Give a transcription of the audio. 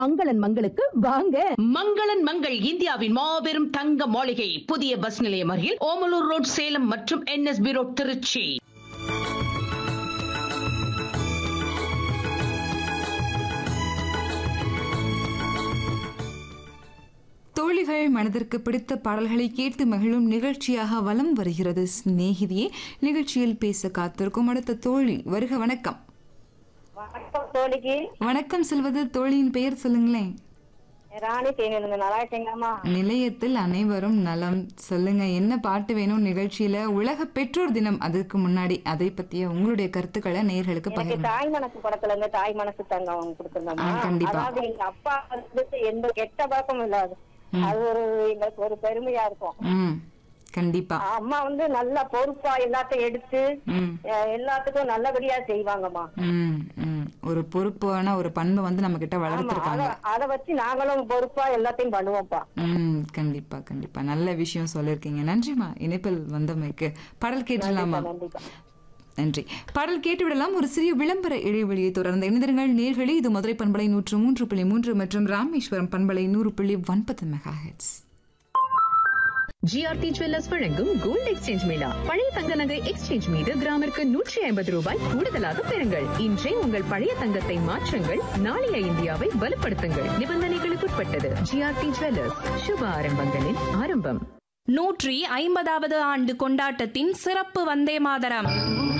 மங்களன் மங்களுக்கு வாங்க மங்களன் மங்கள் இந்தியாவின் மாபெரும் தங்க மாளிகை புதிய பஸ் நிலையம் அருகில் ஓமலூர் ரோட் சேலம் மற்றும் என்எஸ்பி ரோட் திருச்சி தோழிகள் மனதிற்கு பிடித்த பாடல்களை கேட்டு மகிழும் நிகழ்ச்சியாக வலம் வருகிறது சிநேகிதியே நிகழ்ச்சியில் பேச காத்திருக்கும் அடுத்த தோழி வருக வணக்கம் வணக்கம் தோழிக்கு வணக்கம் செல்வது தோழியின் பெயர் சொல்லுங்களேன் ராணி தேனிருங்க நல்லா இருக்கீங்கம்மா நிலையத்தில் அனைவரும் நலம் சொல்லுங்க என்ன பாட்டு வேணும் நிகழ்ச்சியில உலக பெற்றோர் தினம் அதுக்கு முன்னாடி அதை பத்திய உங்களுடைய கருத்துக்களை நேர்களுக்கு எனக்கு பகிர்ந்து தாய் மனசு படத்துல இருந்து தாய் மனசு தங்கம் அவங்க கொடுத்திருந்தோம்மா ஆ, கண்டிப்பா. அதாவது எங்க அப்பா வந்து எந்த கெட்ட பழக்கமும் இல்லாது அது ஒரு எங்களுக்கு ஒரு பெருமையா இருக்கும் ம் கண்டிப்பா அம்மா வந்து நல்லா பொறுப்பா எல்லாத்தையும் எடுத்து ம் அஹ், எல்லாத்துக்கும் நல்லபடியா செய்வாங்கம்மா ம் ம் ஒரு பொறுப்பான ஒரு பண்பை வந்து நம்ம கிட்ட ஆமா வளர்த்துருக்காங்க அத அத வச்சு நாங்களும் பொறுப்பா எல்லாத்தையும் பண்ணுவோம்ப்பா ம் கண்டிப்பா கண்டிப்பா நல்ல விஷயம் சொல்லிருக்கீங்க நன்றிமா இணைப்பில் வந்தமைக்கு பாடல் கேட்டுடலாமா கண்டிப்பா நன்றி பாடல் கேட்டு விடலாம் ஒரு சிறிய விளம்பர இடைவெளியை தொடர்ந்து இணைந்திருங்கள் நேர்களே இது மதுரை பண்பலை நூற்று மூன்று புள்ளி மூன்று மற்றும் ராமேஸ்வரம் பண்பலை நூறு புள்ளி ஒன்பது மெகா ஹெட்ஸ் ஜிஆர்டி ஜுவல்லர்ஸ் வழங்கும் கோல்ட் எக்ஸ்சேஞ்ச் மேளா பழைய தங்க நகை எக்ஸ்சேஞ்ச் மீது கிராமிற்கு நூற்றி ஐம்பது ரூபாய் கூடுதலாக பெறுங்கள் இன்றே உங்கள் பழைய தங்கத்தை மாற்றுங்கள் நாளைய இந்தியாவை வலுப்படுத்துங்கள் நிபந்தனைகளுக்குட்பட்டது ஜிஆர்டி ஜுவல்லர்ஸ் சுப ஆரம்பங்களின் ஆரம்பம் நூற்றி ஐம்பதாவது ஆண்டு கொண்டாட்டத்தின் சிறப்பு வந்தே மாதரம்